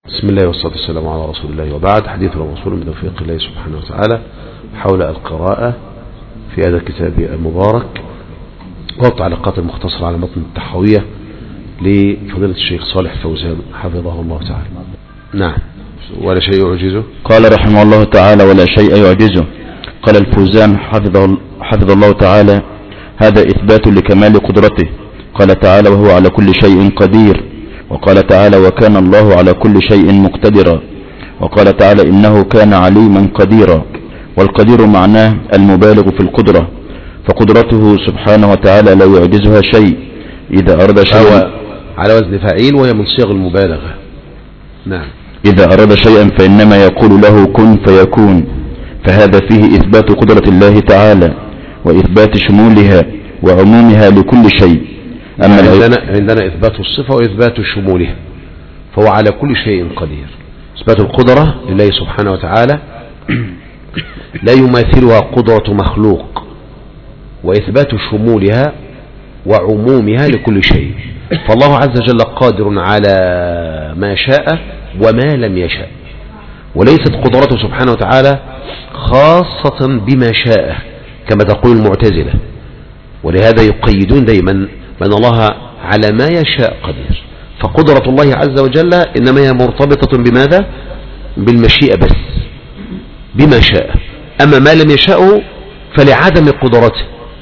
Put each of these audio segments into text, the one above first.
بسم الله والصلاة والسلام على رسول الله وبعد حديث الرسول من توفيق الله سبحانه وتعالى حول القراءة في هذا الكتاب المبارك والتعليقات المختصرة على متن التحوية لفضيلة الشيخ صالح فوزان حفظه الله تعالى نعم ولا شيء يعجزه قال رحمه الله تعالى ولا شيء يعجزه قال الفوزان حفظه, حفظ الله تعالى هذا إثبات لكمال قدرته قال تعالى وهو على كل شيء قدير وقال تعالى وكان الله على كل شيء مقتدرا وقال تعالى إنه كان عليما قديرا والقدير معناه المبالغ في القدرة فقدرته سبحانه وتعالى لا يعجزها شيء إذا أراد شيئا على وزن فعيل وهي من صيغ المبالغة نعم إذا أراد شيئا فإنما يقول له كن فيكون فهذا فيه إثبات قدرة الله تعالى وإثبات شمولها وعمومها لكل شيء أما عندنا, عندنا إثبات الصفة وإثبات شمولها فهو على كل شيء قدير إثبات القدرة لله سبحانه وتعالى لا يماثلها قدرة مخلوق وإثبات شمولها وعمومها لكل شيء فالله عز وجل قادر على ما شاء وما لم يشاء وليست قدرته سبحانه وتعالى خاصة بما شاء كما تقول المعتزلة ولهذا يقيدون دائما بأن الله على ما يشاء قدير فقدرة الله عز وجل إنما هي مرتبطة بماذا بالمشيئة بس بما شاء أما ما لم يشاءه فلعدم قدرته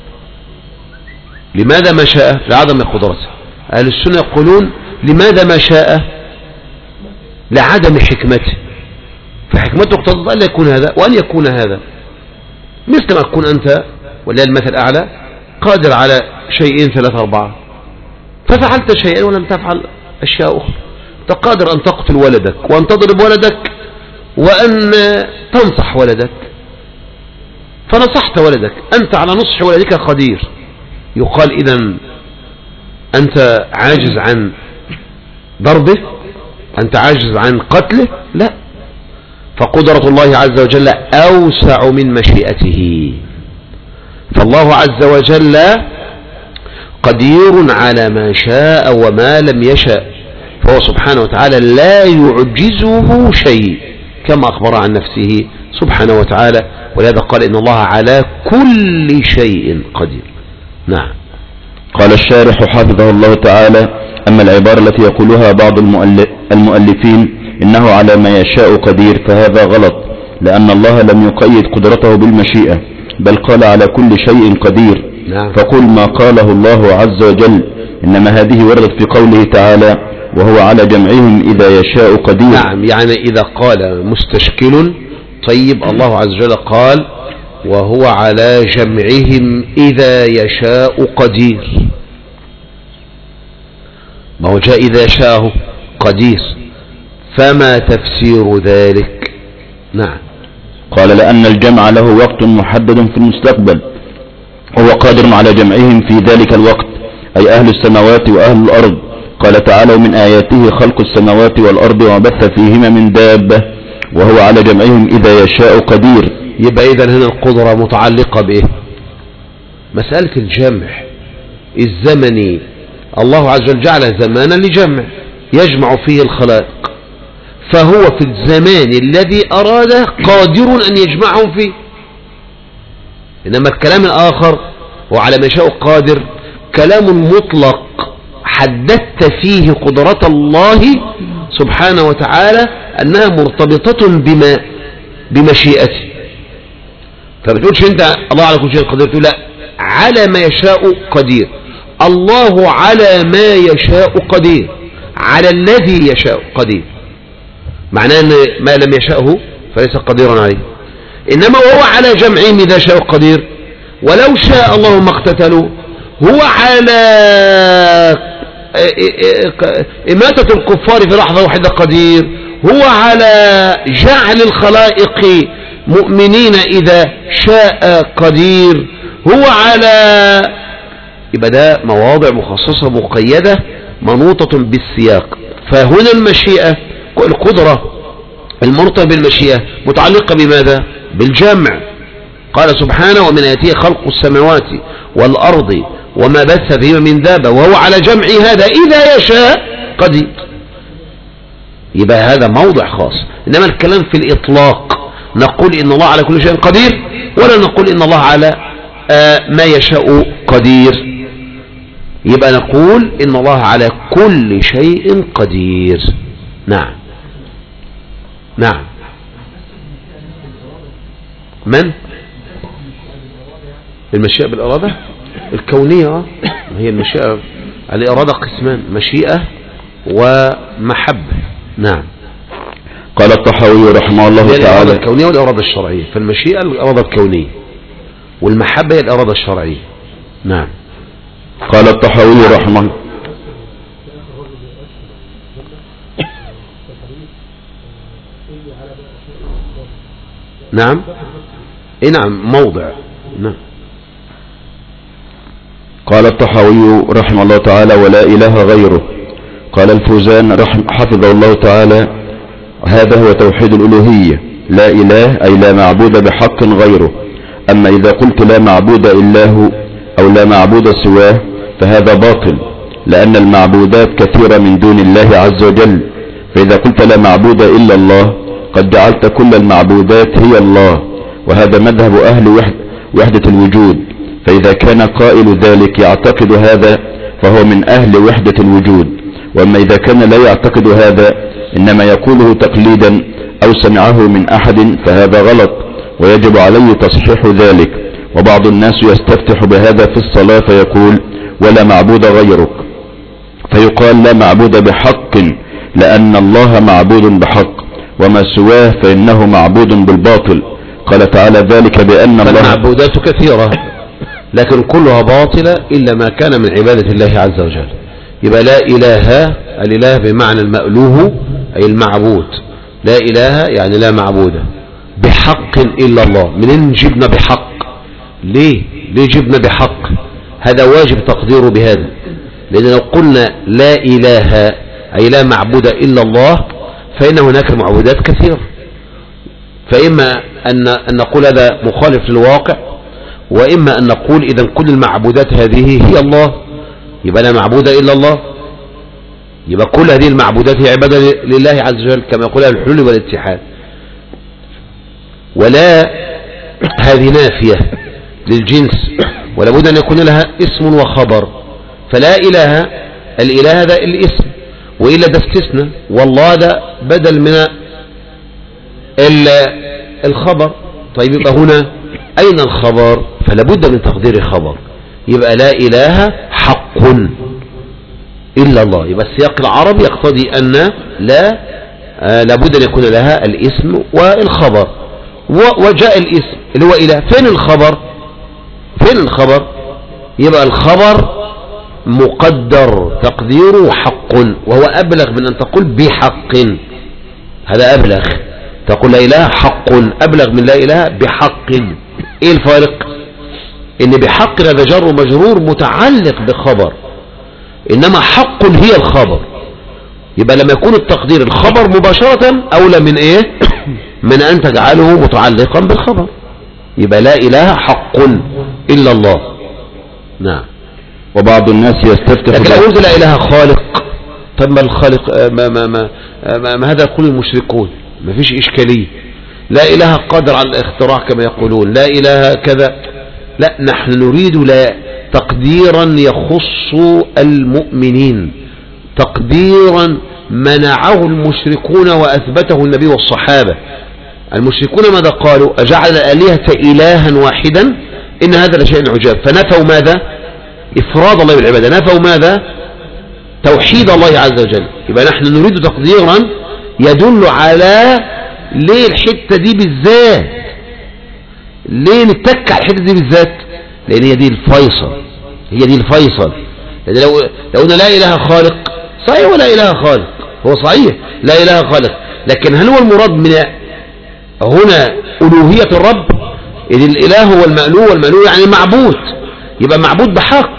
لماذا ما شاء لعدم قدرته أهل السنة يقولون لماذا ما شاء لعدم حكمته فحكمته اقتضت أن يكون هذا وأن يكون هذا مثل ما تكون أنت ولله المثل الأعلى قادر على شيئين ثلاثة أربعة ففعلت شيئا ولم تفعل أشياء أخرى أنت قادر أن تقتل ولدك وأن تضرب ولدك وأن تنصح ولدك فنصحت ولدك أنت على نصح ولدك قدير يقال إذا أنت عاجز عن ضربه أنت عاجز عن قتله لا فقدرة الله عز وجل أوسع من مشيئته فالله عز وجل قدير على ما شاء وما لم يشاء فهو سبحانه وتعالى لا يعجزه شيء كما أخبر عن نفسه سبحانه وتعالى ولهذا قال إن الله على كل شيء قدير نعم قال الشارح حفظه الله تعالى أما العبارة التي يقولها بعض المؤلفين إنه على ما يشاء قدير فهذا غلط لأن الله لم يقيد قدرته بالمشيئة بل قال على كل شيء قدير نعم. فقل ما قاله الله عز وجل إنما هذه وردت في قوله تعالى وهو على جمعهم إذا يشاء قدير نعم يعني إذا قال مستشكل طيب الله عز وجل قال وهو على جمعهم إذا يشاء قدير ما هو جاء إذا يشاء قدير فما تفسير ذلك نعم قال لأن الجمع له وقت محدد في المستقبل وهو قادر على جمعهم في ذلك الوقت أي أهل السماوات وأهل الأرض قال تعالى من آياته خلق السماوات والأرض وبث فيهما من دابة وهو على جمعهم إذا يشاء قدير يبقى إذا هنا القدرة متعلقة بإيه مسألة الجمع الزمني الله عز وجل جعل زمانا لجمع يجمع فيه الخلائق فهو في الزمان الذي أراده قادر أن يجمعهم فيه إنما الكلام الآخر وعلى ما يشاء قادر كلام مطلق حددت فيه قدرة الله سبحانه وتعالى أنها مرتبطة بما بمشيئته فبتقولش انت الله على كل شيء قدير تقول لا على ما يشاء قدير الله على ما يشاء قدير على الذي يشاء قدير معناه ان ما لم يشاءه فليس قديرا عليه انما وهو على جمعهم اذا شاء قدير ولو شاء الله ما اقتتلوا هو على إماتة الكفار في لحظة واحدة قدير هو على جعل الخلائق مؤمنين إذا شاء قدير هو على يبقى ده مواضع مخصصة مقيدة منوطة بالسياق فهنا المشيئة القدرة المرتبة بالمشيئة متعلقة بماذا بالجمع قال سبحانه ومن آياته خلق السماوات والأرض وما بث فيهما من دابة وهو على جمع هذا إذا يشاء قدير يبقى هذا موضع خاص إنما الكلام في الإطلاق نقول إن الله على كل شيء قدير ولا نقول إن الله على آه ما يشاء قدير يبقى نقول إن الله على كل شيء قدير نعم نعم من المشيئة بالإرادة الكونية آه. هي المشيئة الإرادة قسمان مشيئة ومحبة نعم قال الطحاوي رحمه الله هي الإرادة تعالى الكونية والإرادة الشرعية فالمشيئة الإرادة الكونية والمحبة هي الإرادة الشرعية نعم قال الطحاوي رحمه نعم اي نعم موضع نعم قال الطحاوي رحمه الله تعالى ولا إله غيره قال الفوزان رحم حفظه الله تعالى هذا هو توحيد الألوهية لا إله أي لا معبود بحق غيره أما إذا قلت لا معبود إلا هو أو لا معبود سواه فهذا باطل لأن المعبودات كثيرة من دون الله عز وجل فإذا قلت لا معبود إلا الله قد جعلت كل المعبودات هي الله وهذا مذهب أهل وحد وحدة الوجود فإذا كان قائل ذلك يعتقد هذا فهو من أهل وحدة الوجود وأما إذا كان لا يعتقد هذا إنما يقوله تقليدا أو سمعه من أحد فهذا غلط ويجب عليه تصحيح ذلك وبعض الناس يستفتح بهذا في الصلاة فيقول ولا معبود غيرك فيقال لا معبود بحق لأن الله معبود بحق وما سواه فإنه معبود بالباطل قال تعالى ذلك بأن الله فالمعبودات كثيرة لكن كلها باطلة إلا ما كان من عبادة الله عز وجل يبقى لا إله الإله بمعنى المألوه أي المعبود لا إله يعني لا معبود بحق إلا الله منين جبنا بحق ليه ليه جبنا بحق هذا واجب تقديره بهذا لأن لو قلنا لا إله أي لا معبود إلا الله فإن هناك معبودات كثيرة فإما أن, أن نقول هذا مخالف للواقع وإما أن نقول إذا كل المعبودات هذه هي الله يبقى لا معبود إلا الله يبقى كل هذه المعبودات هي عبادة لله عز وجل كما يقول أهل الحلول والاتحاد ولا هذه نافية للجنس ولا بد أن يكون لها اسم وخبر فلا إله الإله هذا الاسم وإلا ده استثنى والله ده بدل من ال- الخبر طيب يبقى هنا أين الخبر فلا بد من تقدير خبر يبقى لا إله حق إلا الله يبقى السياق العربي يقتضي أن لا آه لابد أن يكون لها الاسم والخبر و- وجاء الاسم اللي هو إله فين الخبر فين الخبر يبقى الخبر مقدر تقديره حق وهو أبلغ من أن تقول بحق هذا أبلغ تقول لا إله حق أبلغ من لا إله بحق إيه الفارق إن بحق هذا جر مجرور متعلق بخبر إنما حق هي الخبر يبقى لما يكون التقدير الخبر مباشرة أولى من إيه من أن تجعله متعلقا بالخبر يبقى لا إله حق إلا الله نعم وبعض الناس يستفتح لكن لو بهذا- قلت لا إله خالق طب ما الخالق آه، ما, ما, ما, آه، ما, ما هذا يقول المشركون ما فيش إشكالية لا إله قادر على الاختراع كما يقولون لا إله كذا لا نحن نريد لا تقديرا يخص المؤمنين تقديرا منعه المشركون وأثبته النبي والصحابة المشركون ماذا قالوا أجعل الآلهة إلها واحدا إن هذا لشيء عجاب فنفوا ماذا إفراد الله بالعبادة نفوا ماذا توحيد الله عز وجل يبقى نحن نريد تقديرا يدل على ليه الحتة دي بالذات ليه نتك على الحتة دي بالذات لأن هي دي الفيصل هي دي الفيصل لأن لو, لو قلنا لا إله خالق صحيح ولا إله خالق هو صحيح لا إله خالق لكن هل هو المراد من هنا ألوهية الرب إذ الإله هو المألوه والمألوه يعني معبود يبقى معبود بحق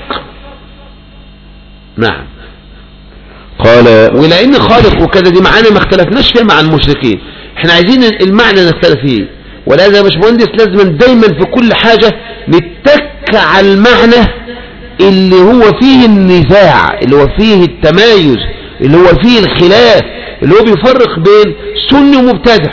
نعم قال ولأن خالق وكذا دي معانا ما اختلفناش فيها مع المشركين احنا عايزين المعنى نختلف فيه ولهذا يا باشمهندس لازم دايما في كل حاجة نتك على المعنى اللي هو فيه النزاع اللي هو فيه التمايز اللي هو فيه الخلاف اللي هو بيفرق بين سني ومبتدع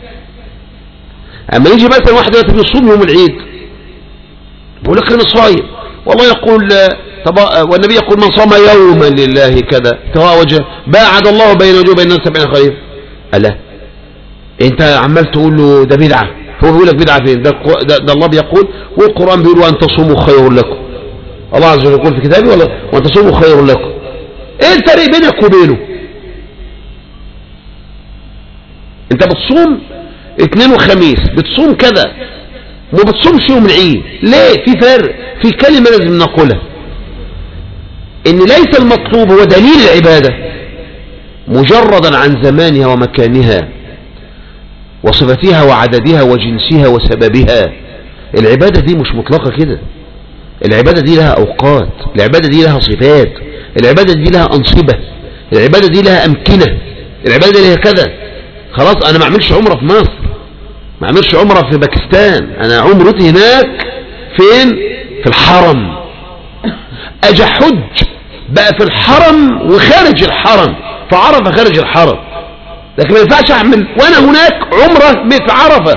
اما يجي مثلا واحد دلوقتي بيصوم يوم العيد بيقول لك انا صايم والله يقول طب والنبي يقول من صام يوما لله كذا ابتغاء وجهه باعد الله بين وجوه بين الناس سبعين خريف الا انت عمال تقول له ده بدعه هو بيقول لك بدعه فين ده, ده, ده الله بيقول والقران بيقول وان تصوموا خير لكم الله عز وجل يقول في كتابه ولا وان تصوموا خير لكم ايه الفرق بينك وبينه انت بتصوم اثنين وخميس بتصوم كذا ما بتصومش يوم العيد ليه في فرق في كلمة لازم نقولها ان ليس المطلوب هو دليل العبادة مجردا عن زمانها ومكانها وصفتها وعددها وجنسها وسببها العبادة دي مش مطلقة كده العبادة دي لها اوقات العبادة دي لها صفات العبادة دي لها انصبة العبادة دي لها امكنة العبادة دي لها كذا خلاص انا ما اعملش عمرة في مصر ما اعملش عمرة في باكستان انا عمرتي هناك فين في الحرم اجي حج بقى في الحرم وخارج الحرم في عرفة خارج الحرم لكن ما ينفعش اعمل وانا هناك عمرة في عرفة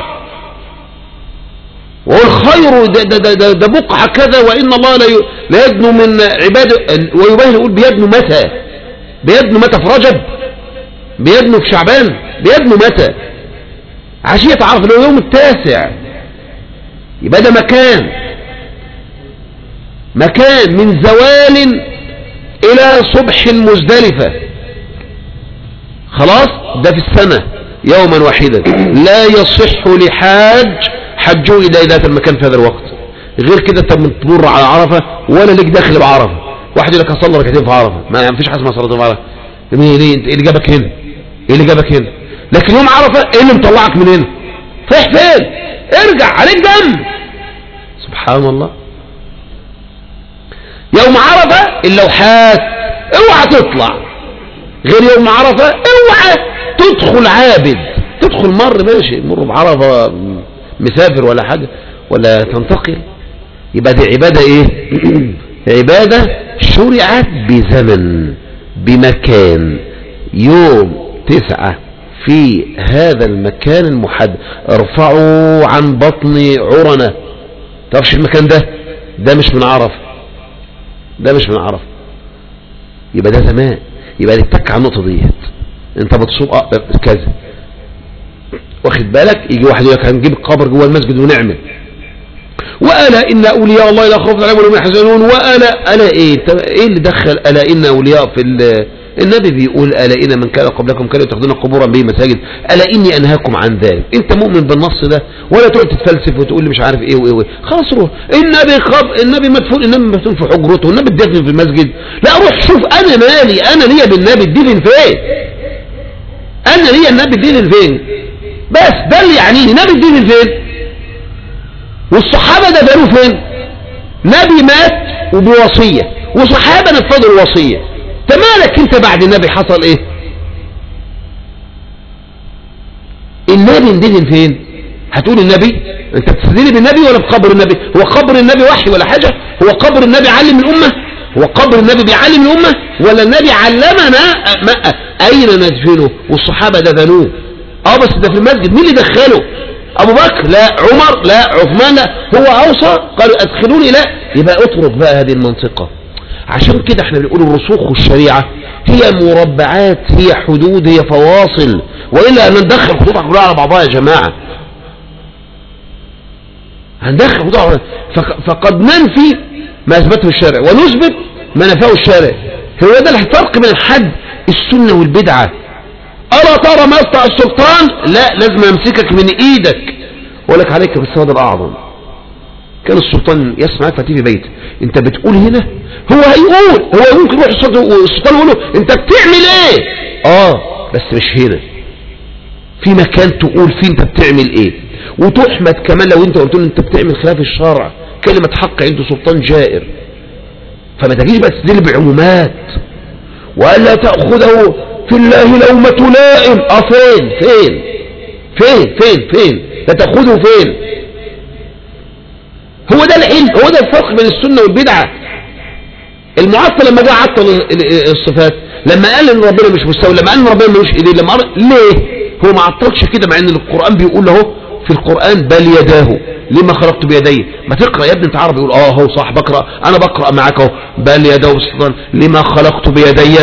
والخير ده, ده, ده, ده بقعة كذا وإن الله لا يدنو من عباده ويبين يقول بيدنو متى بيدنو متى في رجب بيدنو في شعبان بيدنو متى عشية عرفة اللي هو يوم التاسع يبقى ده مكان مكان من زوال إلى صبح مزدلفة خلاص ده في السنة يوما واحدا لا يصح لحاج حجوا إلى ذات المكان في هذا الوقت غير كده انت تمر على عرفة ولا ليك داخل بعرفة واحد يقول لك اصلي ركعتين في عرفة ما فيش حاجه اسمها صلاه في عرفة ليه ايه اللي جابك هنا ايه اللي جابك هنا لكن يوم عرفة ايه اللي مطلعك من هنا رايح فين ارجع عليك دم سبحان الله يوم عرفة اللوحات اوعى تطلع غير يوم عرفة اوعى تدخل عابد تدخل مر ماشي مر بعرفة مسافر ولا حاجة ولا تنتقل يبقى دي عبادة ايه عبادة شرعت بزمن بمكان يوم تسعة في هذا المكان المحدد ارفعوا عن بطن عرنة تعرفش المكان ده ده مش من عرفة ده مش من عرفة يبقى ده زمان يبقى نتك على النقطة ديت انت بتصوم اه كذا واخد بالك يجي واحد يقول لك هنجيب القبر جوه المسجد ونعمل وألا إن أولياء الله لا خوف عليهم ولا هم يحزنون وألا ألا إيه إيه اللي دخل ألا إن أولياء في النبي بيقول ألا إن من كان قبلكم كانوا يتخذون قبورا به مساجد ألا إني أنهاكم عن ذلك أنت مؤمن بالنص ده ولا تقعد تتفلسف وتقول لي مش عارف إيه وإيه وإيه خلاص روح النبي خب النبي مدفون النبي مدفون في حجرته النبي اتدفن في المسجد لا روح شوف أنا مالي أنا ليا بالنبي الدين فين أنا ليا النبي الدين فين بس ده اللي يعنيه نبي الدين فين والصحابة ده بقالوا فين نبي مات وبوصية وصحابة نفذوا الوصية تمالك انت بعد النبي حصل ايه النبي ندين فين هتقول النبي انت بتستدين بالنبي ولا بقبر النبي هو قبر النبي وحي ولا حاجة هو قبر النبي علم الامة هو قبر النبي بيعلم الامة ولا النبي علمنا اين ندفنه والصحابة دفنوه اه بس ده في المسجد مين اللي دخله ابو بكر لا عمر لا عثمان لا هو اوصى قالوا ادخلوني لا يبقى اترك بقى هذه المنطقة عشان كده احنا بنقول الرسوخ والشريعة هي مربعات هي حدود هي فواصل وإلا ندخل خطوط كلها على بعضها يا جماعة هندخل خطوط على فقد ننفي ما اثبته الشارع ونثبت ما نفاه الشارع هو ده الفرق بين الحد السنة والبدعة ألا ترى ما يسطع السلطان لا لازم امسكك من ايدك اقول لك عليك بالسواد الاعظم كان السلطان يسمع فتي في بيته انت بتقول هنا هو هيقول هو ممكن يروح السلطان يقول له انت بتعمل ايه اه بس مش هنا في مكان تقول فيه انت بتعمل ايه وتحمد كمان لو انت قلت له انت بتعمل خلاف الشرع كلمة حق عنده سلطان جائر فما تجيش بس تدل بعمومات وألا تأخذه في الله لومة لائم اه فين فين فين فين فين لا تأخذه فين هو ده العلم هو ده الفرق بين السنة والبدعة المعطل لما جاء عطل الصفات لما قال ان ربنا مش مستوي لما قال ان ربنا ملوش ايدين لما قال ليه هو ما عطلش كده مع ان القرآن بيقول له في القرآن بل يداه لما خلقت بيدي ما تقرأ يا ابني انت عربي يقول اه هو صح بقرأ انا بقرأ معاك اهو بل يداه سلطان لما خلقت بيدي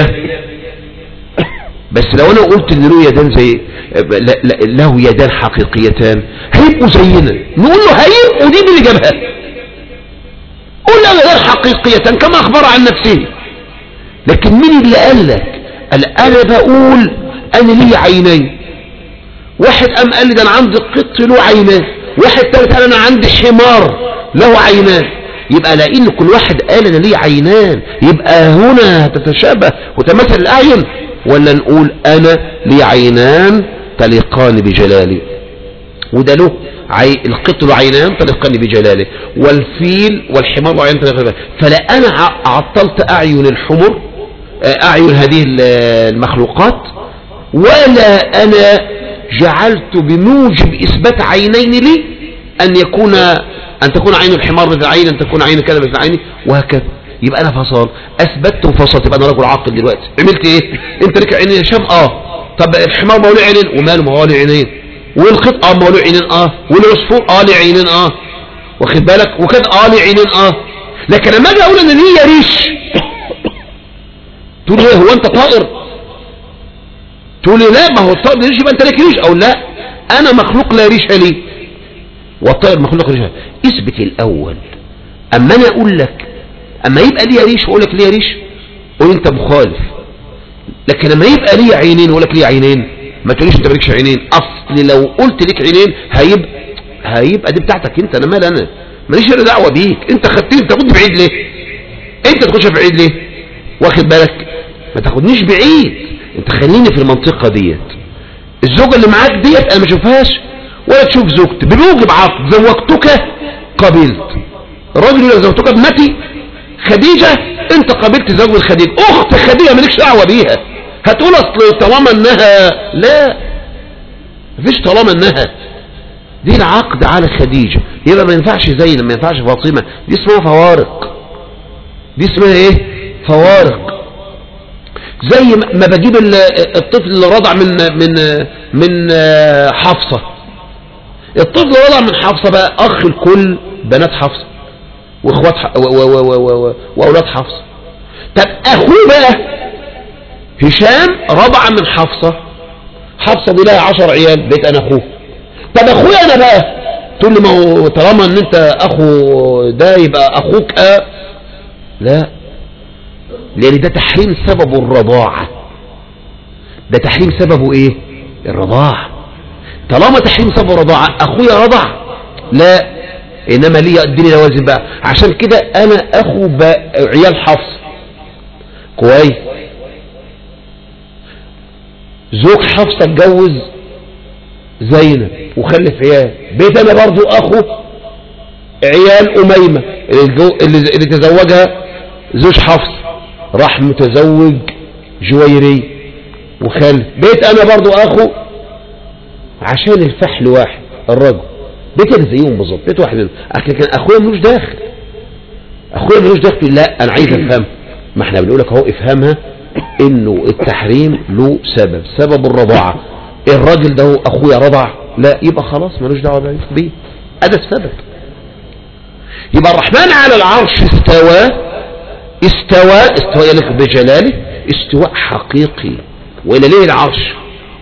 بس لو انا قلت ان له يدان زي له يدان حقيقيتان هيبقوا زينا نقول له هيبقوا دي اللي جابها قول له يدان حقيقيتان كما اخبر عن نفسه لكن مين اللي قال لك قال انا بقول انا لي عينين واحد قام قال لي ده انا عندي قط له عينان واحد تالت قال انا عندي حمار له عينان يبقى لان كل واحد قال انا لي عينان يبقى هنا تتشابه وتمثل الاعين ولا نقول انا لي عينان تليقان بجلالي وده له عي... القط له عينان تليقان بجلاله والفيل والحمار له عينان تليقان فلا انا عطلت اعين الحمر اعين هذه المخلوقات ولا انا جعلت بموجب اثبات عينين لي ان يكون ان تكون عين الحمار مثل عين ان تكون عين كذا مثل عيني وهكذا يبقى انا فصل اثبتت وفصلت يبقى انا رجل عاقل دلوقتي عملت ايه انت لك عينين يا هشام اه طب الحمار ما هو له عينين وماله ما هو له عينين والقط اه ما هو له عينين اه والعصفور اه له عينين اه واخد بالك وكده اه له عينين اه لكن لما اجي اقول ان ليه ريش تقول ايه هو انت طائر تقول لي لا ما هو الطائر ليش يبقى انت لك ريش او لا انا مخلوق لا ريش لي والطائر مخلوق ريش اثبت الاول اما انا اقول لك اما يبقى ليا ريش واقول لك ليا ريش قول انت مخالف لكن لما يبقى ليا عينين واقول لك ليا عينين ما تقوليش انت مالكش عينين اصل لو قلت ليك عينين هيبقى هيبقى دي بتاعتك انت انا مال انا ماليش دعوه بيك انت خدتني انت كنت بعيد ليه انت تخش بعيد ليه واخد بالك ما تاخدنيش بعيد انت خليني في المنطقه ديت الزوجه اللي معاك ديت انا ما اشوفهاش ولا تشوف زوجتي بموجب عقد زوجتك قبلت الراجل يقول زوجتك ابنتي خديجة انت قابلت زوج خديجة اخت خديجة مالكش دعوة بيها هتقول اصل طالما انها لا مفيش طالما انها دي العقد على خديجة يبقى ما ينفعش زينب ما ينفعش فاطمة دي اسمها فوارق دي اسمها ايه فوارق زي ما بجيب الطفل اللي رضع من من من حفصة الطفل اللي رضع من حفصة بقى اخ الكل بنات حفصة واخوات ح... و... و... و... و... و... واولاد حفصة طب اخوه بقى هشام رضع من حفصة حفصة دي لها عشر عيال بيت انا اخوه طب اخويا انا بقى تقول لي ما هو طالما ان انت اخو ده يبقى اخوك أه لا لان ده تحريم سببه الرضاعة ده تحريم سببه ايه الرضاعة طالما تحريم سببه الرضاعة اخويا رضع لا انما ليه اديني لوازم بقى عشان كده انا اخو عيال حفص كويس زوج حفصة اتجوز زينب وخلف عيال بيت انا برضو اخو عيال اميمة اللي, اللي تزوجها زوج حفص راح متزوج جويري وخلف بيت انا برضو اخو عشان الفحل واحد الرجل بيت انا زيهم بالظبط بيت واحد منهم لكن اخويا ملوش داخل اخويا ملوش داخل لا انا عايز افهم ما احنا بنقول لك اهو افهمها انه التحريم له سبب سبب الرضاعه الراجل ده اخويا رضع لا يبقى خلاص ملوش دعوه بيه هذا السبب يبقى الرحمن على العرش استوى استوى استوى يليق بجلاله استواء حقيقي والى ليه العرش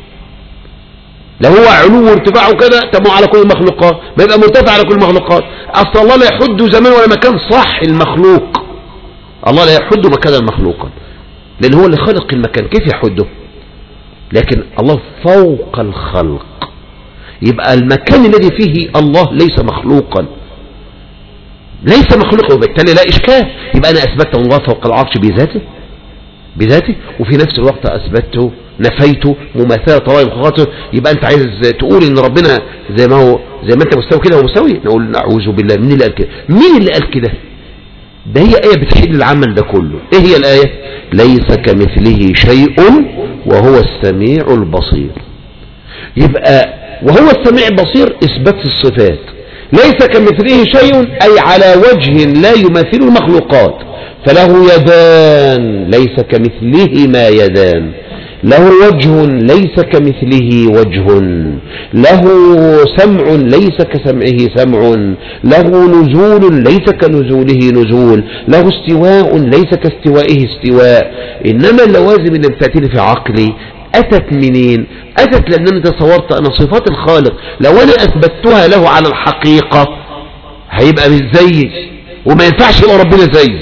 لو هو علو وارتفاع وكده تبقى على كل المخلوقات ما يبقى مرتفع على كل المخلوقات اصل الله لا يحد زمان ولا مكان صح المخلوق الله لا يحد مكان المخلوق لان هو اللي خلق المكان كيف يحده لكن الله فوق الخلق يبقى المكان الذي فيه الله ليس مخلوقا ليس مخلوقا وبالتالي لا اشكال يبقى انا اثبت الله فوق العرش بذاته بذاته وفي نفس الوقت اثبته نفيته مماثلة طوائف مخلوقاته يبقى انت عايز تقول ان ربنا زي ما هو زي ما انت مستوي كده هو مستوي نقول نعوذ بالله مين اللي قال كده مين اللي قال كده ده هي آية بتحل العمل ده كله ايه هي الآية ليس كمثله شيء وهو السميع البصير يبقى وهو السميع البصير اثبات الصفات ليس كمثله شيء أي على وجه لا يمثل المخلوقات فله يدان ليس كمثله ما يدان له وجه ليس كمثله وجه له سمع ليس كسمعه سمع له نزول ليس كنزوله نزول له استواء ليس كاستوائه استواء إنما اللوازم اللي بتأتيني في عقلي أتت منين أتت لأن أنا تصورت أن صفات الخالق لو أنا أثبتها له على الحقيقة هيبقى مش زيي وما ينفعش يبقى ربنا زيي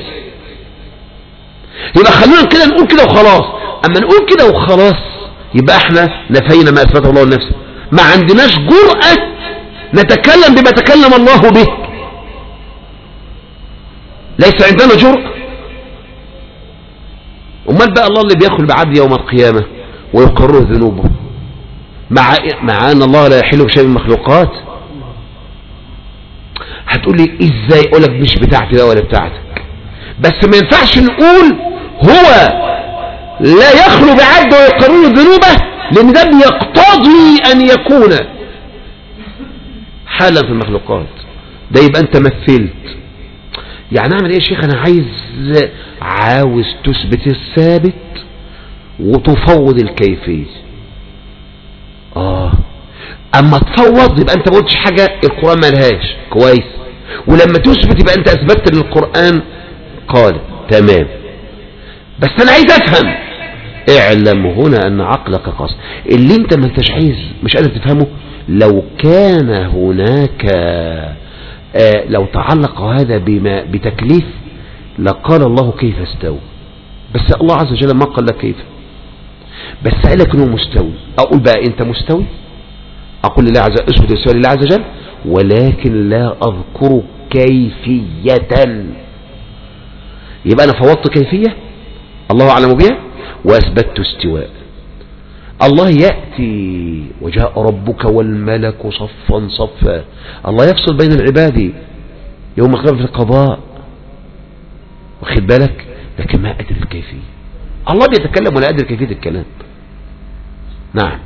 يبقى خلونا كده نقول كده وخلاص اما نقول كده وخلاص يبقى احنا نفينا ما اثبته الله لنفسه ما عندناش جرأة نتكلم بما تكلم الله به ليس عندنا جرأة امال بقى الله اللي بيأكل بعبد يوم القيامة ويقرره ذنوبه مع مع ان الله لا يحل بشيء من المخلوقات هتقول لي ازاي اقول لك مش بتاعتي ده ولا بتاعتك بس ما ينفعش نقول هو لا يخلو بعبد ويقرر ذنوبه لان ده بيقتضي ان يكون حالا في المخلوقات ده يبقى انت مثلت يعني اعمل ايه يا شيخ انا عايز عاوز تثبت الثابت وتفوض الكيفية اه اما تفوض يبقى انت ما قلتش حاجة القرآن ملهاش كويس ولما تثبت يبقى انت اثبتت للقرآن قال تمام بس انا عايز افهم اعلم هنا ان عقلك قصر اللي انت ما انتش عايز مش قادر تفهمه لو كان هناك آه لو تعلق هذا بما بتكليف لقال الله كيف استوى بس الله عز وجل ما قال لك كيف بس قال لك انه مستوي اقول بقى انت مستوي اقول لله عز وجل اثبت السؤال لله عز وجل ولكن لا اذكر كيفية يبقى انا فوضت كيفية الله اعلم بها واثبتت استواء الله يأتي وجاء ربك والملك صفا صفا الله يفصل بين العباد يوم القيامة في القضاء واخد بالك لكن ما أدري الكيفية الله بيتكلم ولا أدري كيفية الكلام نعم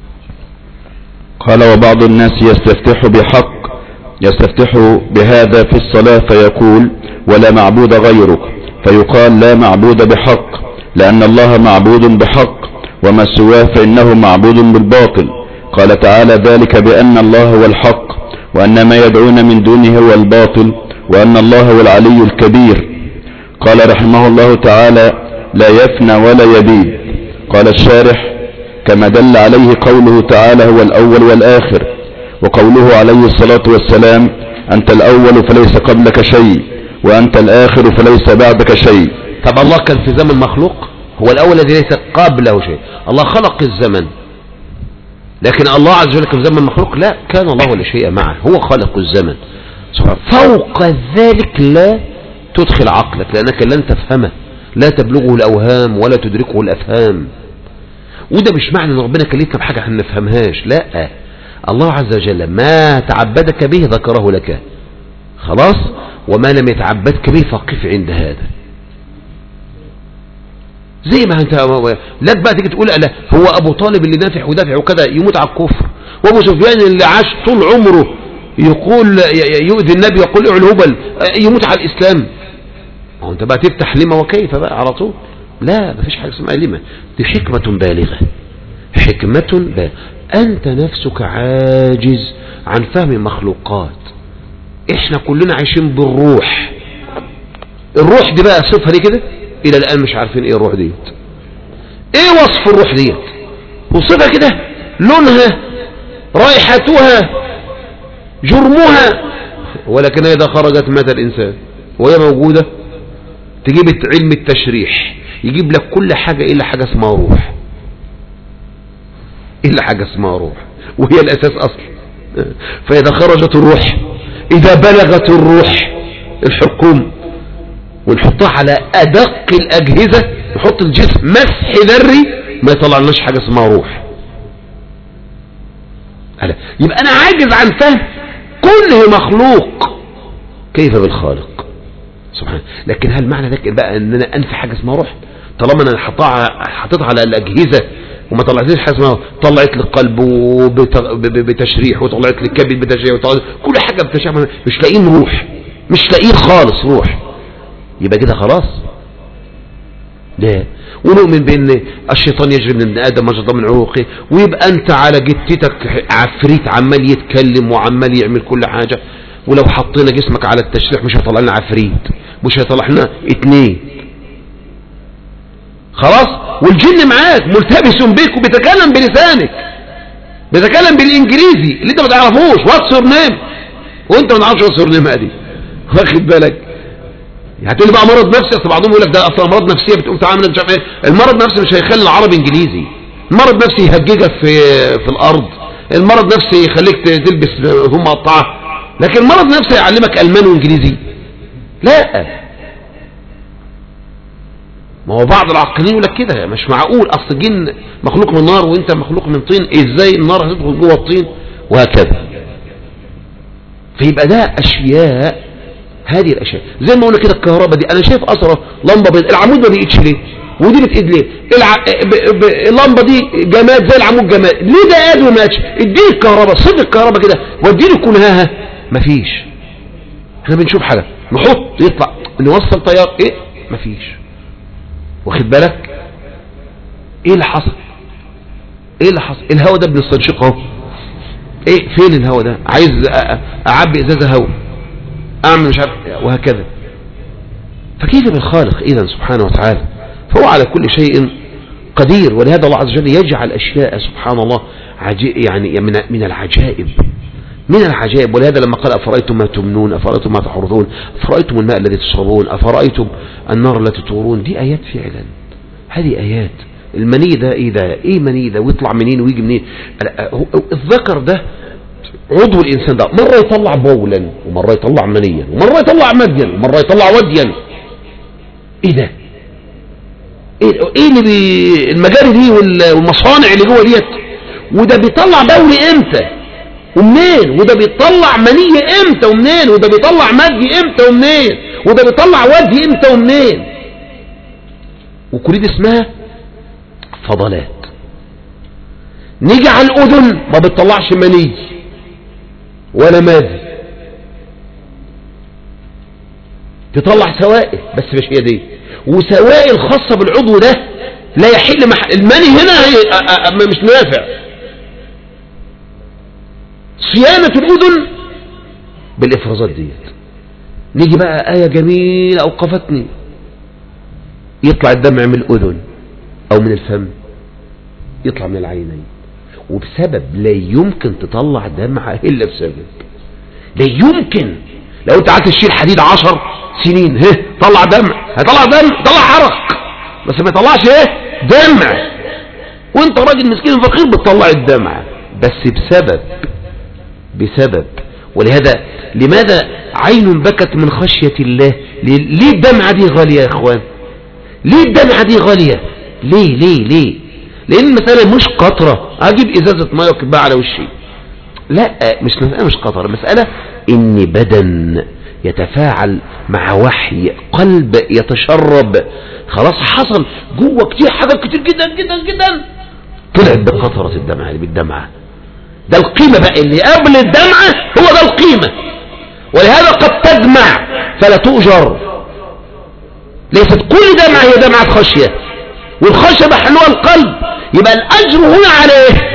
قال وبعض الناس يستفتح بحق يستفتح بهذا في الصلاة فيقول ولا معبود غيرك فيقال لا معبود بحق لأن الله معبود بحق وما سواه فإنه معبود بالباطل قال تعالى ذلك بأن الله هو الحق وأن ما يدعون من دونه هو الباطل وأن الله هو العلي الكبير قال رحمه الله تعالى لا يفنى ولا يبيد قال الشارح كما دل عليه قوله تعالى هو الأول والآخر وقوله عليه الصلاة والسلام أنت الأول فليس قبلك شيء وأنت الآخر فليس بعدك شيء طب الله كان في زمن مخلوق هو الأول الذي ليس قبله شيء الله خلق الزمن لكن الله عز وجل كان في زمن مخلوق لا كان الله ولا شيء معه هو خلق الزمن فوق ذلك لا تدخل عقلك لأنك لن تفهمه لا تبلغه الأوهام ولا تدركه الأفهام وده مش معنى ان ربنا كلفنا بحاجة احنا نفهمهاش لا الله عز وجل ما تعبدك به ذكره لك خلاص وما لم يتعبدك به فقف عند هذا زي ما انت لك بقى تيجي تقول لا هو ابو طالب اللي نافع ودافع وكذا يموت على الكفر وابو سفيان اللي عاش طول عمره يقول يؤذي النبي يقول اعلى هبل يموت على الاسلام هو انت بقى تفتح لما وكيف بقى على طول لا مفيش حاجه اسمها لما دي حكمه بالغه حكمه بالغه انت نفسك عاجز عن فهم المخلوقات احنا كلنا عايشين بالروح الروح دي بقى صفها دي كده الى الان مش عارفين ايه الروح ديت ايه وصف الروح ديت وصفها كده لونها رائحتها جرمها ولكن اذا خرجت مات الانسان وهي موجودة تجيب علم التشريح يجيب لك كل حاجة الا حاجة اسمها روح الا حاجة اسمها روح وهي الاساس اصلا فاذا خرجت الروح اذا بلغت الروح الحكم ونحطها على ادق الاجهزة نحط الجسم مسح ذري ما يطلع لناش حاجة اسمها روح يبقى انا عاجز عن فهم كله مخلوق كيف بالخالق سبحانه لكن هل معنى ذلك بقى ان انا انفي حاجة اسمها روح طالما انا حطيتها على الاجهزة وما طلعتليش حاجه اسمها طلعت لي القلب وبت- ب- ب- بتشريح وطلعت لي الكبد بتشريح وطلعت كل حاجه بتشريح مش لاقيين روح مش لاقيين خالص روح يبقى كده خلاص لا ونؤمن بان الشيطان يجري من ابن ادم مجرى من عروقه ويبقى انت على جتتك عفريت عمال يتكلم وعمال يعمل كل حاجه ولو حطينا جسمك على التشريح مش هيطلع لنا عفريت مش هيطلع لنا اتنين خلاص والجن معاك ملتبس بيك وبيتكلم بلسانك بيتكلم بالانجليزي اللي انت ما تعرفوش واتس يور نيم وانت ما تعرفش واتس يور نيم ادي واخد بالك هتقول لي بقى مرض نفسي اصل بعضهم يقول لك ده اصلا امراض نفسيه بتقوم تعمل مش عارف ايه المرض نفسي مش هيخلي العربي انجليزي المرض نفسي يهججك في في الارض المرض نفسي يخليك ت- تلبس هدوم مقطعه لكن المرض نفسي يعلمك الماني وانجليزي لا ما هو بعض العاقلين يقول لك كده مش معقول اصل الجن مخلوق من نار وانت مخلوق من طين ازاي النار هتدخل جوه الطين وهكذا فيبقى ده اشياء هذه الاشياء زي ما قلنا كده الكهرباء دي انا شايف اثره لمبه بيض العمود ما بيقيدش ليه ودي بتقيد ليه الع... ب... ب... اللمبه دي جماد زي العمود جماد ليه ده قاد وما قادش اديني الكهرباء صيد الكهرباء كده واديني كنهاها مفيش احنا بنشوف حاجه نحط يطلع نوصل تيار ايه مفيش واخد بالك ايه اللي حصل ايه اللي حصل الهواء ده بنستنشقه اهو ايه فين الهواء ده عايز أ- أ- اعبي ازازه هواء اعمل مش عارف وهكذا فكيف بالخالق اذا سبحانه وتعالى فهو على كل شيء قدير ولهذا الله عز وجل يجعل اشياء سبحان الله عجي يعني من من العجائب من العجائب ولهذا لما قال أفرأيتم ما تمنون أفرأيتم ما تحرثون أفرأيتم الماء الذي تشربون أفرأيتم النار التي تورون دي آيات فعلا هذه آيات المني ده إيه ده إيه مني ده ويطلع منين ويجي منين هو- الذكر ده عضو الإنسان ده مرة يطلع بولا ومرة يطلع منيا ومرة يطلع مديا ومرة يطلع وديا إيه ده ايه إيه اللي بي المجاري دي وال- والمصانع اللي جوه ديت وده بيطلع بول امتى ومنين وده بيطلع مني امتى ومنين وده بيطلع مدي امتى ومنين وده بيطلع ودي امتى ومنين وكل دي اسمها فضلات نيجي على الاذن ما بتطلعش مني ولا مادي تطلع سوائل بس مش هي دي وسوائل خاصة بالعضو ده لا يحل مح... المني هنا هي... أ... أ... أ... مش نافع صيانة الأذن بالإفرازات ديت نيجي بقى آية جميلة أوقفتني يطلع الدمع من الأذن أو من الفم يطلع من العينين وبسبب لا يمكن تطلع دمعة إلا بسبب لا يمكن لو انت قعدت تشيل حديد عشر سنين ها طلع دمع هيطلع دمع طلع عرق بس ما يطلعش ايه دمع وانت راجل مسكين فقير بتطلع الدمع بس بسبب بسبب ولهذا لماذا عين بكت من خشية الله ليه ليه الدمعة دي غالية يا اخوان ليه الدمعة دي غالية ليه ليه ليه لان المسألة مش قطرة اجيب ازازة مية وكبها على وشي لا مش مسألة مش قطر مسألة ان بدن يتفاعل مع وحي قلب يتشرب خلاص حصل جوه كتير حاجات كتير جدا جدا جدا طلعت بقطرة الدمعة اللي بالدمعة ده القيمة بقى اللي قبل الدمعة هو ده القيمة ولهذا قد تدمع فلا تؤجر ليست كل دمعة هي دمعة خشية والخشية محلها القلب يبقى الأجر هنا عليه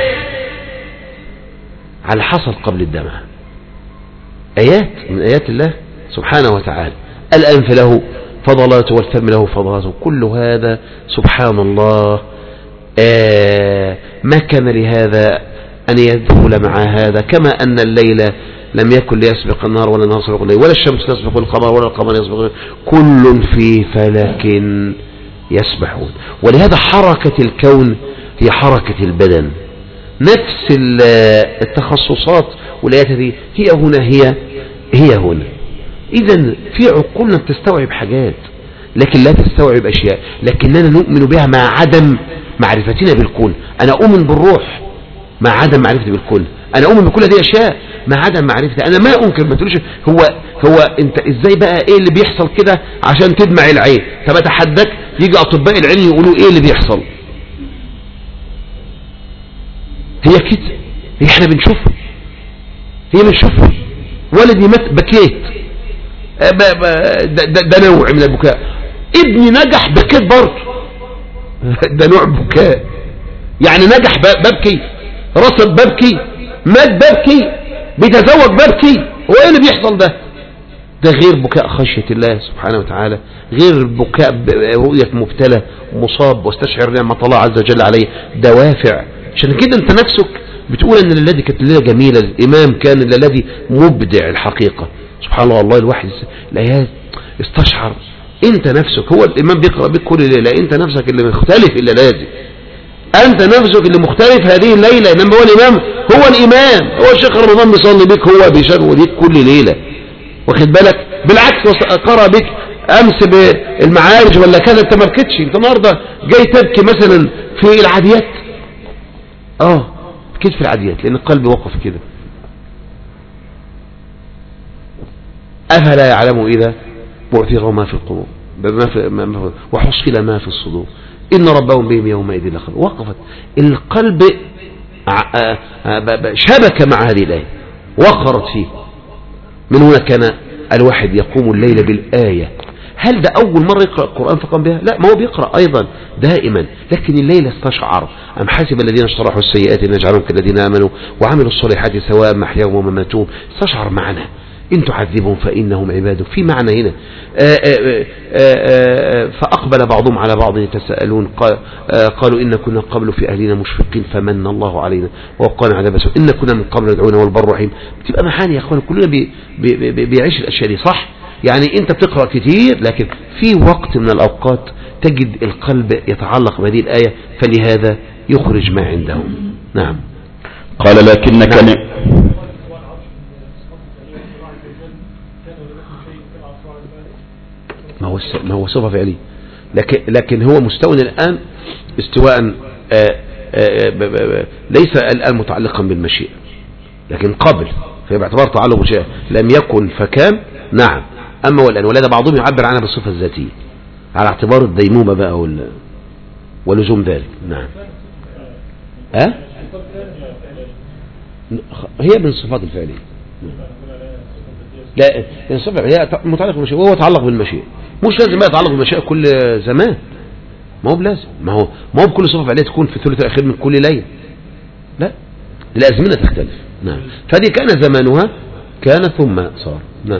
على حصل قبل الدمعة آيات من آيات الله سبحانه وتعالى الأنف له فضلات والفم له فضلات كل هذا سبحان الله آه ما كان لهذا أن يدخل مع هذا كما أن الليل لم يكن ليسبق النهار ولا النهار يسبق الليل ولا الشمس تسبق القمر ولا القمر يسبق الليل كل في فلك يسبحون ولهذا حركة الكون هي حركة البدن نفس التخصصات والآيات هذه هي هنا هي هي هنا إذا في عقولنا بتستوعب حاجات لكن لا تستوعب أشياء لكننا نؤمن بها مع عدم معرفتنا بالكون أنا أؤمن بالروح مع عدم معرفتي بالكون أنا أؤمن بكل هذه أشياء مع عدم معرفتي أنا ما أنكر ما تقولش هو هو أنت إزاي بقى إيه اللي بيحصل كده عشان تدمع العين طب أتحداك يجي أطباء العين يقولوا إيه اللي بيحصل هي كده هي احنا بنشوفها هي بنشوفها ولدي مات بكيت آه، ب- ب- ده, ده, ده نوع من البكاء ابني نجح بكيت برضه ده نوع بكاء يعني نجح ب- ببكي رصد ببكي مات ببكي بيتزوج ببكي هو ايه اللي بيحصل ده ده غير بكاء خشية الله سبحانه وتعالى غير بكاء برؤية مبتلى مصاب واستشعر نعمة الله عز وجل عليه دوافع عشان كده انت نفسك بتقول ان الليلة دي كانت ليلة جميلة الامام كان الليلة دي مبدع الحقيقة سبحان الله والله الواحد الايات استشعر انت نفسك هو الامام بيقرأ بك كل ليلة انت نفسك اللي مختلف الا لازم انت نفسك اللي مختلف هذه الليلة انما هو الامام هو الامام هو الشيخ رمضان بيصلي بك هو بيشغل بك كل ليلة واخد بالك بالعكس وص- قرأ بك امس بالمعارج ولا كذا انت ما بكتش انت النهارده جاي تبكي مثلا في العاديات اه بكيت في العاديات لان القلب وقف كده افلا يعلم اذا بعثر ما في القبور ما في ما ما في وحصل ما في الصدور ان ربهم بهم يومئذ لخبير وقفت القلب ع- آ- آ- ب- ب- شبك مع هذه الايه وقرت فيه من هنا كان الواحد يقوم الليل بالآية هل ده أول مرة يقرأ القرآن فقام بها لا ما هو بيقرأ أيضا دائما لكن الليل استشعر أم حسب الذين اشترحوا السيئات أن يجعلهم كالذين آمنوا وعملوا الصالحات سواء محياهم ومماتهم استشعر معنا إن تعذبهم فإنهم عباد في معنى هنا آآ آآ آآ فأقبل بعضهم على بعض يتساءلون قا- آه، قالوا إن كنا قبل في أهلنا مشفقين فمن الله علينا ووقانا عذاب سوء إن كنا من قبل ندعونا والبر رحيم بتبقى معاني يا أخوان كلنا بي بي بي بيعيش الأشياء دي صح يعني أنت بتقرأ كتير لكن في وقت من الأوقات تجد القلب يتعلق بهذه الآية فلهذا يخرج ما عنده نعم قال لكن نعم. كلم ما هو الس- ما هو صفة فعلية لكن لكن هو مستوى الآن استواء آه، آه، ب- ب- ب- ليس الآن متعلقا بالمشيئة لكن قبل في باعتبار تعلق المشيئة لم يكن فكان نعم أما والآن ولا بعضهم يعبر عنها بالصفة الذاتية على اعتبار الديمومة بقى وال ولزوم ذلك نعم أه؟ هي من الصفات الفعلية لا الصفة هي متعلق بالمشيئة وهو يتعلق بالمشيئة مش لازم بقى يتعلق بالمشيئة كل زمان ما هو بلازم ما هو ما هو بكل صفة فعلية تكون في الثلث الأخير من كل ليلة لا الأزمنة تختلف نعم فهذه كان زمانها كان ثم صار نعم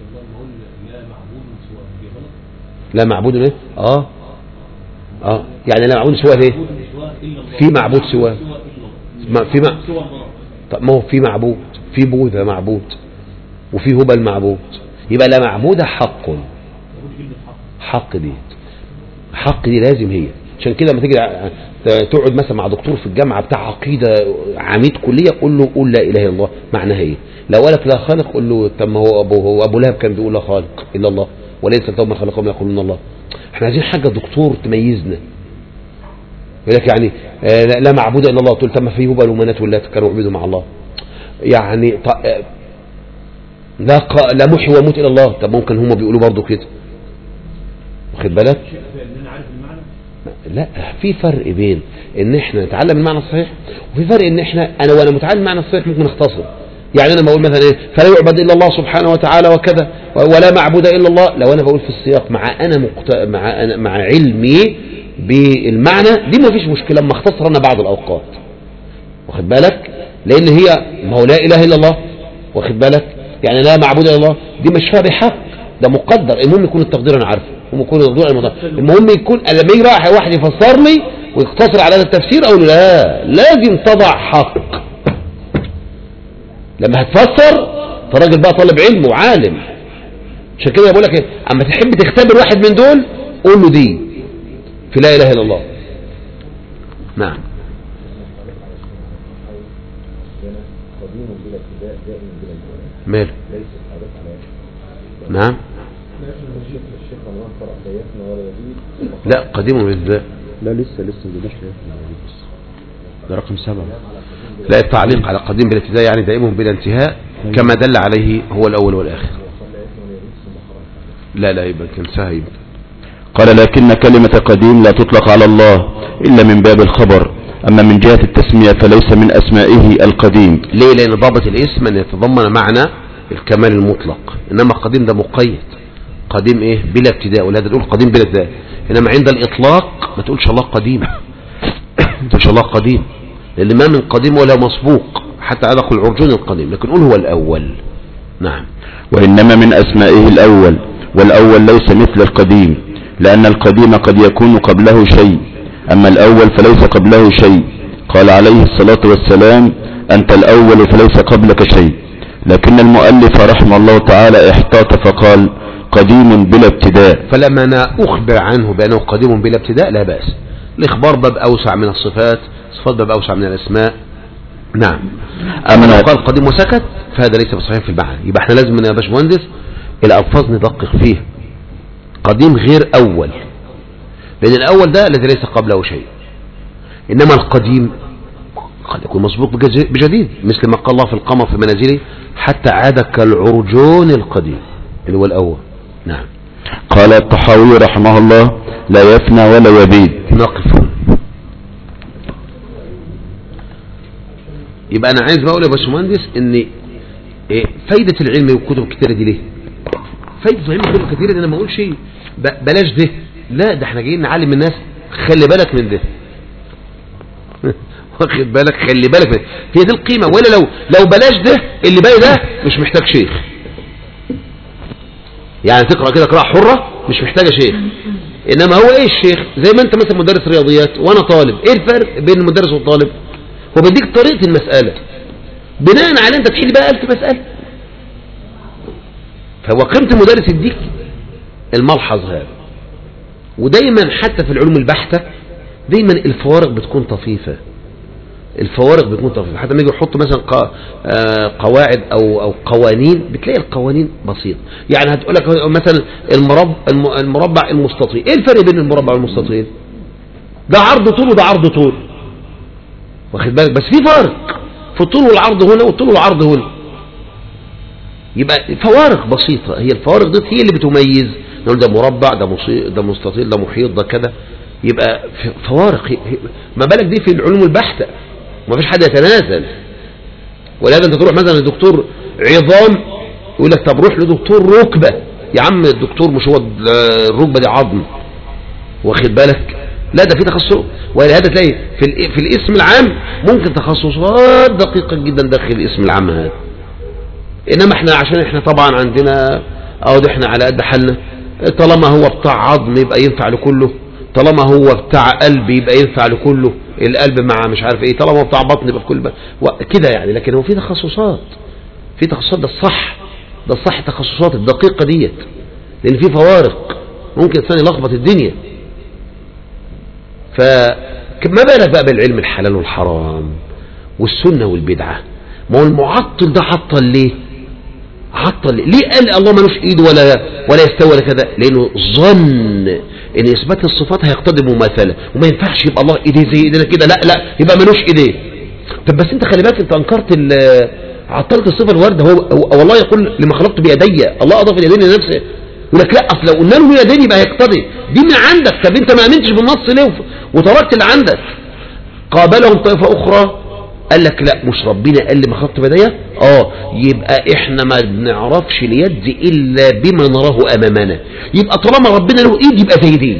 لا معبود ايه اه اه يعني لا معبود سواه ايه في معبود سواه ما في مع... طب ما هو في معبود في بوذا معبود وفي هبل معبود يبقى لا معبود حق حق دي حق دي لازم هي عشان كده لما تيجي ع- تقعد مثلا مع دكتور في الجامعه بتاع عقيده عميد كليه قول له قول لا اله الا الله معناها ايه لو قالك لا خالق قول له طب ما هو ابو هو ابو لهب كان بيقول لا خالق الا الله وليس ثم خلقهم يقولون الله احنا عايزين حاجه دكتور تميزنا يقول لك يعني آه، لا- لا معبود الا الله تقول طب ما في هبل ومنات واللات كانوا يعبدوا مع الله يعني ط- آه، لا ق- لا محي وموت الا الله طب ممكن هم بيقولوا برضو كده واخد بالك لا في فرق بين ان احنا نتعلم المعنى الصحيح وفي فرق ان احنا انا وانا متعلم المعنى الصحيح ممكن اختصر يعني انا بقول مثلا ايه فلا يعبد الا الله سبحانه وتعالى وكذا ولا معبود الا الله لو انا بقول في السياق مع انا مقت... مع أنا مع علمي بالمعنى دي ما فيش مشكله اما اختصر انا بعض الاوقات واخد بالك لان هي ما هو لا اله الا الله واخد بالك يعني لا معبود الا الله دي مش فيها بحق ده مقدر المهم يكون التقدير انا عارفه المهم يكون التقدير أنا مقدر. المهم يكون لما يجي رايح واحد يفسر لي ويقتصر على هذا التفسير اقول له لا لازم تضع حق لما هتفسر انت راجل بقى طالب علم وعالم عشان كده بقول لك ايه اما تحب تختبر واحد من دول قول له دي في لا اله الا الله نعم ماله نعم لا قديم بالذات لا لسه لسه ما جبناش ده رقم سبعة لا التعليق على قديم بالابتداء يعني دائم بلا انتهاء كما دل عليه هو الأول والآخر لا لا يبقى كان سهل قال لكن كلمة قديم لا تطلق على الله إلا من باب الخبر أما من جهة التسمية فليس من أسمائه القديم ليه لان ضابط الاسم ان يتضمن معنى الكمال المطلق انما قديم ده مقيد قديم ايه بلا ابتداء ولهذا تقول قديم بلا ابتداء انما عند الاطلاق ما تقولش الله قديم ما تقولش الله قديم لان ما من قديم ولا مسبوق حتى ادخل العرجون القديم لكن قول هو الاول نعم وإنما من أسمائه الأول والأول ليس مثل القديم لأن القديم قد يكون قبله شيء أما الأول فليس قبله شيء قال عليه الصلاة والسلام أنت الأول فليس قبلك شيء لكن المؤلف رحمه الله تعالى احتاط فقال قديم بلا ابتداء فلما انا اخبر عنه بانه قديم بلا ابتداء لا باس الاخبار باب اوسع من الصفات الصفات باب اوسع من الاسماء نعم اما أما لو قال قديم وسكت فهذا ليس بصحيح في المعنى يبقى احنا لازم يا باشمهندس الالفاظ ندقق فيها قديم غير اول لان الاول ده الذي ليس قبله شيء انما القديم قد يكون مسبوق بجز- بجديد مثل ما قال الله في القمر في منازله حتى عاد كالعرجون القديم اللي هو الاول نعم قال الطحاوي رحمه الله لا يفنى ولا يبيد نقف هنا يبقى انا عايز بقول يا باشمهندس ان إيه فايدة العلم والكتب الكتيرة دي ليه فايدة العلم والكتب الكتيرة دي انا ما اقولش ب- بلاش ده لا ده احنا جايين نعلم الناس خلي بالك من ده واخد بالك خلي بالك من هي دي القيمة ولا لو لو بلاش ده اللي باقي ده مش محتاج شيخ يعني تقرأ كده قراءة حرة مش محتاجة شيخ انما هو ايه الشيخ زي ما انت مثلا مدرس رياضيات وانا طالب ايه الفرق بين المدرس والطالب هو بيديك طريقة المسألة بناء على انت تحل بقى ألف مسألة فهو قيمة المدرس يديك الملحظ هذا ودايما حتى في العلوم البحتة دايما الفوارق بتكون طفيفة الفوارق بتكون طفيفة حتى لما يجي يحط مثلا قا- آه، قواعد او او قوانين بتلاقي القوانين بسيطة يعني هتقول لك مثلا المربع المربع المستطيل ايه الفرق بين المربع والمستطيل ده عرض طول وده عرض طول واخد بالك بس في فرق في الطول والعرض هنا والطول والعرض هنا يبقى فوارق بسيطة هي الفوارق دي هي اللي بتميز نقول ده مربع ده مصي... ده مستطيل ده محيط ده كده يبقى في- فوارق هي... هي- ما بالك دي في العلوم البحتة ما فيش حد يتنازل ولهذا انت تروح مثلا لدكتور عظام يقول لك طب روح لدكتور ركبة يا عم الدكتور مش هو الركبة دي عظم واخد بالك لا ده في تخصص ولهذا تلاقي في ال- في الاسم العام ممكن تخصصات دقيقة جدا داخل الاسم العام هذا انما احنا عشان احنا طبعا عندنا او ده احنا على قد حالنا طالما هو بتاع عظم يبقى ينفع لكله طالما هو بتاع قلب يبقى ينفع لكله القلب مع مش عارف ايه طالما هو بتاع بطن يبقى في كل و- كده يعني لكن هو في تخصصات في تخصصات ده الصح ده الصح التخصصات الدقيقة ديت لان في فوارق ممكن الثاني يلخبط الدنيا فما بالك بقى بالعلم الحلال والحرام والسنة والبدعة ما هو المعطل ده عطل ليه عطل ليه, ليه قال الله ملوش ايد ولا ولا يستوى ولا كذا لانه ظن ان اثبات الصفات هيقتضي مماثله وما ينفعش يبقى الله ايديه زي ايدينا كده لا لا يبقى ملوش ايديه طب بس انت خلي بالك انت انكرت ال- عطلت الصفه الوارده هو هو- والله يقول لما خلقت بيدي الله اضاف اليدين لنفسه يقول لك لا اصل لو قلنا له يدين يبقى هيقتضي دي من عندك طب انت ما امنتش بالنص ليه وف- وتركت اللي عندك قابلهم طائفة أخرى قال لك لا مش ربنا قال لي ما خدت بداية اه يبقى احنا ما بنعرفش اليد الا بما نراه امامنا يبقى طالما ربنا له ايد يبقى زي دي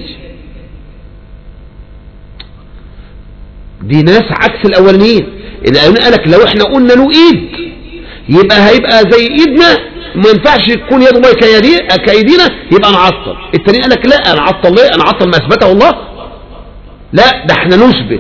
دي ناس عكس الاولانيين الاولانيين قال لك لو احنا قلنا له ايد يبقى هيبقى زي ايدنا ما ينفعش يكون يد الله كيدي كايدينا يبقى نعطل التاني قال لك لا انا عطل ليه انا عطل ما اثبته الله لا ده احنا نثبت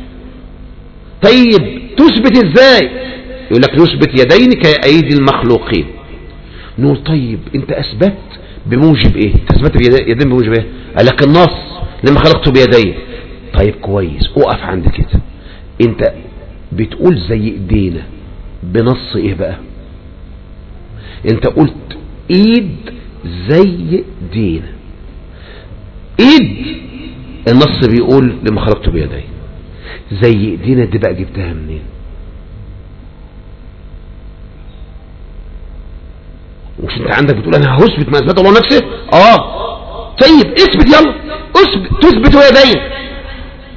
طيب تثبت ازاي يقول لك نثبت يدين كأيدي المخلوقين نقول طيب انت اثبت بموجب ايه انت اثبت بيد- يدين بموجب ايه قال لك النص لما خلقته بيدين طيب كويس اقف عند كده انت بتقول زي ايدينا بنص ايه بقى انت قلت ايد زي دينا ايد النص بيقول لما خلقته بيدين زي ايدينا دي بقى جبتها منين مش انت عندك بتقول انا هثبت ما اثبت الله نفسه اه طيب اثبت يلا اثبت تثبت يدين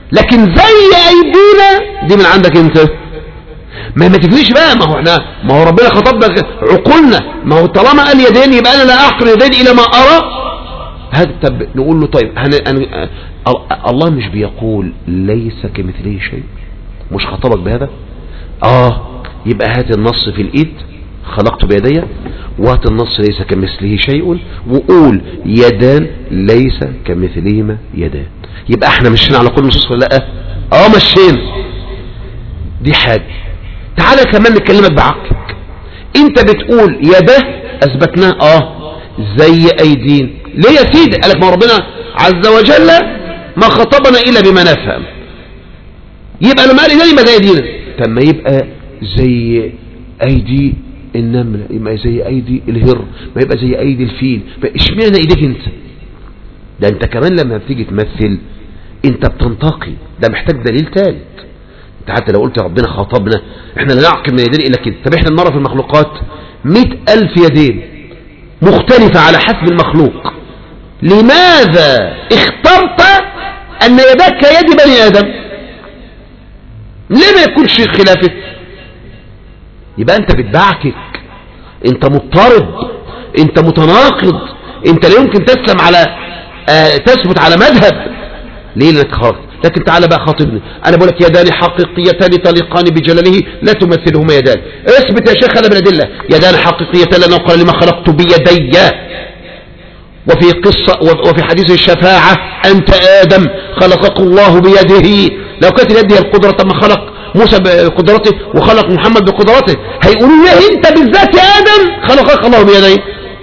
لكن زي ايدينا دي من عندك انت ما ما تفرقش بقى ما هو احنا ما هو ربنا خطبنا عقولنا ما هو طالما قال يدين يبقى انا لا اعقل يدين الى ما ارى هذا طب نقول له طيب هن... هن... الله مش بيقول ليس كمثله شيء مش خطبك بهذا اه يبقى هات النص في الايد خلقت بيدي وهات النص ليس كمثله شيء وقول يدان ليس كمثلهما يدان يبقى احنا مشينا على كل نصوص ولا لا اه مشينا دي حاجة تعالى كمان نكلمك بعقلك انت بتقول يده اثبتناه اه زي ايدين ليه يا سيدي قالك ما ربنا عز وجل ما خطبنا الا بما نفهم يبقى لما قال ايدين يبقى زي ايدينا طب ما يبقى زي ايدي النملة يبقى زي ايدي الهر ما يبقى زي ايدي الفيل اشمعنى ايديك انت ده انت كمان لما بتيجي تمثل انت بتنتقي ده محتاج دليل ثالث انت حتى لو قلت ربنا خاطبنا احنا لا نعقل من يدين الا كده طب احنا نرى في المخلوقات مئة الف يدين مختلفة على حسب المخلوق لماذا اخترت ان يدك كيد بني ادم ليه ما يكونش خلافه يبقى انت بتبعكك انت مضطرب انت متناقض انت لا يمكن تسلم على آه تثبت على مذهب ليه لانك خرجت لكن تعالى بقى خاطبني انا بقول لك يدان حقيقيتان تليقان بجلاله لا تمثلهما يدان اثبت يا شيخ انا بالادله يدان حقيقيتان لانه قال لما خلقت بيدي وفي قصة وفي حديث الشفاعة أنت آدم خلقك الله بيده لو كانت اليد هي القدرة ما خلق موسى بقدرته وخلق محمد بقدرته هيقولوا ليه انت بالذات يا آدم خلقك الله بيديه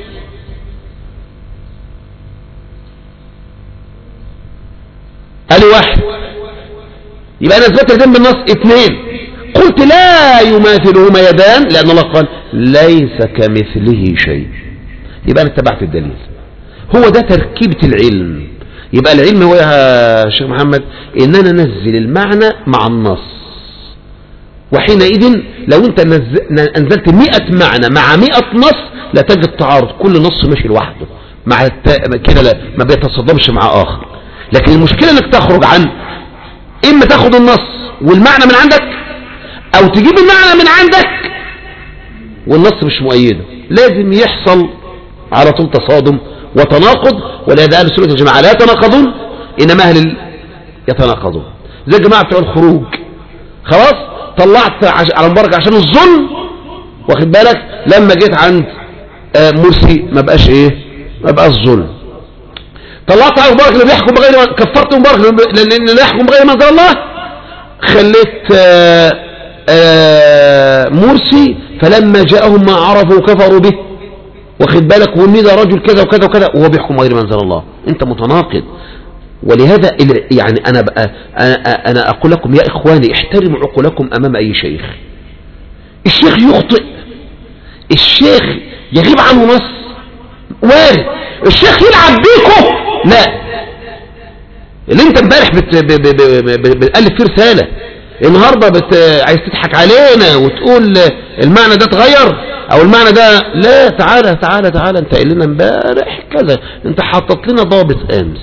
قال واحد يبقى انا اثبت اليدين بالنص اثنين قلت لا يماثلهما يدان لان الله قال ليس كمثله شيء يبقى انا اتبعت الدليل هو ده تركيبة العلم يبقى العلم هو يا شيخ محمد ان انا انزل المعنى مع النص وحينئذ لو انت انزلت مئة معنى مع مئة نص لا تجد تعارض كل نص ماشي لوحده مع كده لا ما بيتصدمش مع اخر لكن المشكلة انك تخرج عن اما تاخد النص والمعنى من عندك او تجيب المعنى من عندك والنص مش مؤيده لازم يحصل على طول تصادم وتناقض ولهذا اهل السنه والجماعه لا يتناقضون انما اهل يتناقضون زي الجماعه بتوع الخروج خلاص طلعت على مبارك عشان الظلم واخد بالك لما جيت عند آه مرسي ما بقاش ايه ما بقاش ظلم طلعت على مبارك اللي بيحكم بغير كفرت مبارك لان اللي يحكم بغير ما انزل الله خليت آآ آآ مرسي فلما جاءهم ما عرفوا كفروا به واخد بالك وان ده رجل كذا وكذا وكذا وهو بيحكم غير ما انزل الله انت متناقض ولهذا يعني انا بقى انا, أنا اقول لكم يا اخواني احترموا عقولكم امام اي شيخ الشيخ يخطئ الشيخ يغيب عنه نص وارد الشيخ يلعب بيكم لا اللي انت امبارح بتالف فيه رساله النهارده بت... عايز تضحك علينا وتقول المعنى ده اتغير او المعنى ده لا تعالى تعالى تعالى انت قايل لنا امبارح كذا انت حطت لنا ضابط امس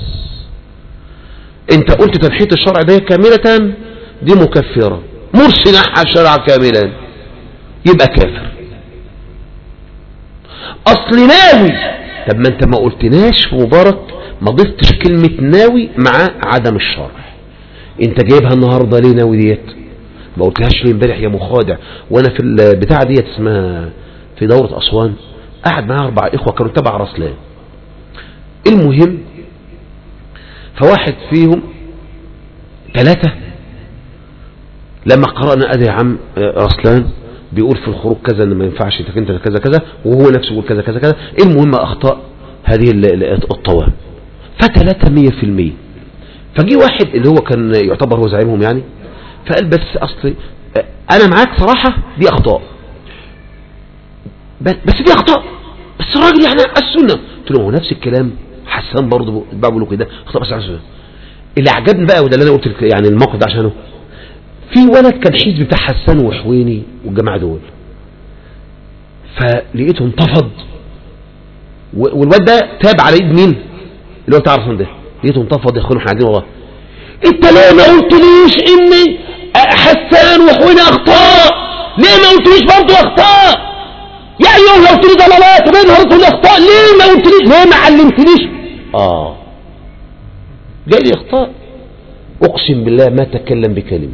انت قلت تنحيط الشرع ده كاملة دي مكفرة مرسي نحى الشرع كاملا يبقى كافر اصل ناوي طب ما انت ما قلتناش في مبارك ما ضفتش كلمة ناوي مع عدم الشرع انت جايبها النهاردة ليه ناوي ديت ما قلتهاش ليه امبارح يا مخادع وانا في البتاع ديت اسمها في دورة اسوان قاعد معايا اربع اخوة كانوا تبع رسلان المهم فواحد فيهم ثلاثة لما قرأنا ادي يا عم رسلان بيقول في الخروج كذا ان ما ينفعش انت انت كذا كذا وهو نفسه يقول كذا كذا كذا المهم اخطاء هذه الطوام فثلاثة مية في المية فجي واحد اللي هو كان يعتبر هو زعيمهم يعني فقال بس اصلي انا معاك صراحة دي اخطاء بس دي اخطاء بس الراجل يعني السنة قلت له هو نفس الكلام حسان برضه بقول له كده اخطاء بس عشان اللي عجبني بقى وده اللي انا قلت يعني الموقف ده عشانه في ولد كان حزب بتاع حسان وحويني والجماعة دول فلقيته انتفض والواد ده تاب على ايد مين اللي هو بتاع عرفان ده لقيته انتفض يا اخوانا احنا قاعدين والله انت ليه ما قلتليش اني حسان وحويني اخطاء ليه ما قلتليش برضه اخطاء يا ايها لو قلت لي ضلالات وبين قلت لي اخطاء ليه ما قلتليش ليه ما علمتنيش اه جاي لي اخطاء اقسم بالله ما تكلم بكلمه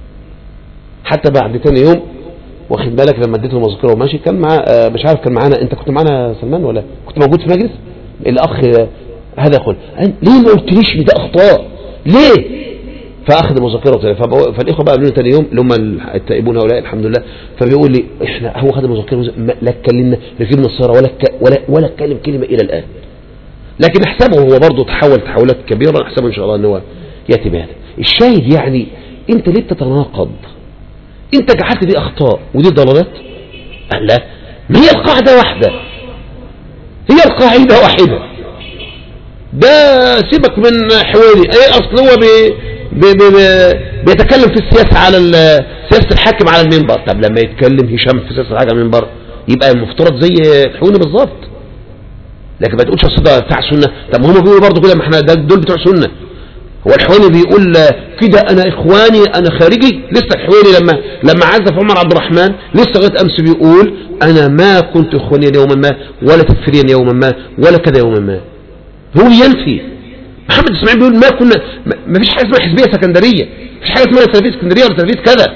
حتى بعد تاني يوم واخد بالك لما اديته المذكره وماشي كان مع آه، مش عارف كان معانا انت كنت معانا يا سلمان ولا كنت موجود في مجلس الاخ آه، هذا يقول أن- ليه ما قلتليش إن ده اخطاء ليه فاخذ المذكره وطلع. فبقو- فالاخوه بقى قالوا لي تاني يوم اللي هم التائبون هؤلاء الحمد لله فبيقول لي احنا هو خد المذكره وز- ما- لا اتكلمنا ركبنا السياره ولا ك- ولا ولا اتكلم كلمه الى الان لكن احسبه هو برضه تحول تحولات كبيره احسبه ان شاء الله ان هو ياتي بهذا الشاهد يعني انت ليه بتتناقض انت جعلت دي اخطاء ودي ضلالات قال لا ما هي القاعده واحده هي القاعده واحده ده سيبك من حوالي ايه اصل هو بي بي بي بي بيتكلم في السياسه على ال- سياسه الحاكم على المنبر طب لما يتكلم هشام في سياسه الحاكم على المنبر يبقى المفترض زي الحوني بالظبط لكن ما تقولش اصل ده بتاع سنه طب ما هم بيقولوا برضه كده ما احنا ده دول بتوع سنه هو الحويني بيقول كده انا اخواني انا خارجي لسه الحويني لما لما عزف عمر عبد الرحمن لسه لغايه امس بيقول انا ما كنت اخوانيا يوما ما ولا تكفيريا يوما ما ولا كذا يوما ما هو ينفي محمد اسماعيل بيقول ما كنا ما- ما فيش حاجه اسمها حزبيه سكندريه ما فيش حاجه اسمها سلفيه اسكندريه ولا سلفيه كذا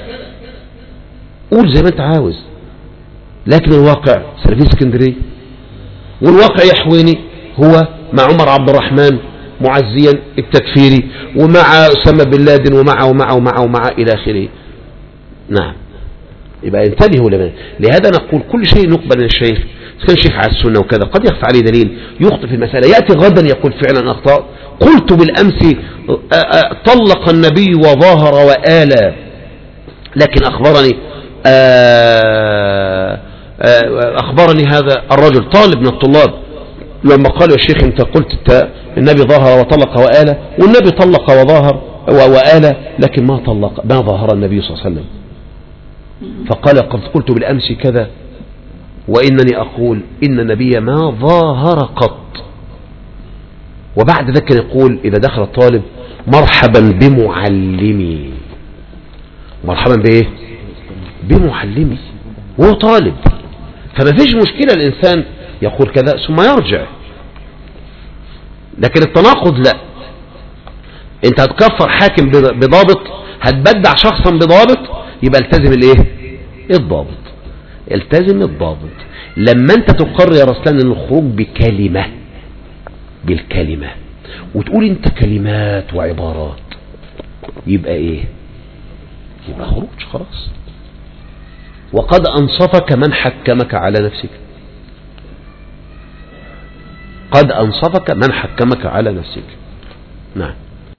قول زي ما انت عاوز لكن الواقع سلفيه اسكندريه والواقع يا حويني هو مع عمر عبد الرحمن معزيا التكفيري ومع أسامة بن لادن ومع ومع ومع ومع إلى آخره نعم يبقى انتبهوا لمن لهذا نقول كل شيء نقبل من الشيخ إذا كان شيخ على السنة وكذا قد يخفى عليه دليل يخطئ في المسألة يأتي غدا يقول فعلا أخطاء قلت بالأمس آه، آه، طلق النبي وظاهر وآلى لكن أخبرني آه، آه، أخبرني هذا الرجل طالب من الطلاب لما قال يا شيخ أنت قلت الت- النبي ظهر وطلق وآلى والنبي طلق وظهر و- وآلى لكن ما طلق ما ظهر النبي صلى الله عليه وسلم فقال قد قلت بالأمس كذا وإنني أقول إن النبي ما ظاهر قط وبعد ذلك يقول إذا دخل الطالب مرحبا بمعلمي مرحبا بإيه بمعلمي وهو طالب فما فيش مشكلة الإنسان يقول كذا ثم يرجع لكن التناقض لا انت هتكفر حاكم بض- بضابط هتبدع شخصا بضابط يبقى التزم الايه الضابط التزم الضابط لما انت تقرر يا رسلان ان الخروج بكلمة بالكلمة وتقول انت كلمات وعبارات يبقى ايه يبقى خروج خلاص وقد أنصفك من حكمك على نفسك قد أنصفك من حكمك على نفسك نعم